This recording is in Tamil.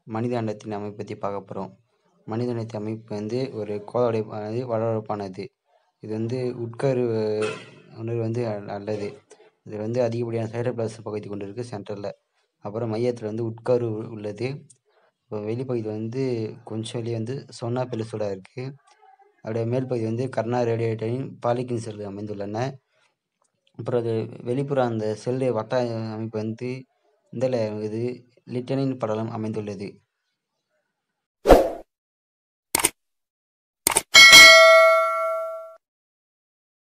மனித அண்டத்தின் அமைப்பு பற்றி பார்க்க போகிறோம் மனித அண்டத்தின் அமைப்பு வந்து ஒரு கோளடைப்பானது வளவளப்பானது இது வந்து உட்கரு உணர்வு வந்து நல்லது இது வந்து அதிகப்படியான சைட்டோபிளாச பகுதி கொண்டு இருக்குது சென்டரில் அப்புறம் மையத்தில் வந்து உட்கரு உள்ளது இப்போ வெளிப்பகுதி வந்து கொஞ்சம் வெளியே வந்து சொன்னா பெலுசோடா இருக்குது அப்படியே மேல் பகுதி வந்து கர்னா ரேடியேட்டரின் பாலிகின் செல் அமைந்துள்ளன அப்புறம் அது வெளிப்புற அந்த செல்லு வட்ட அமைப்பு வந்து இந்த இது லிட்டனின் படலம் அமைந்துள்ளது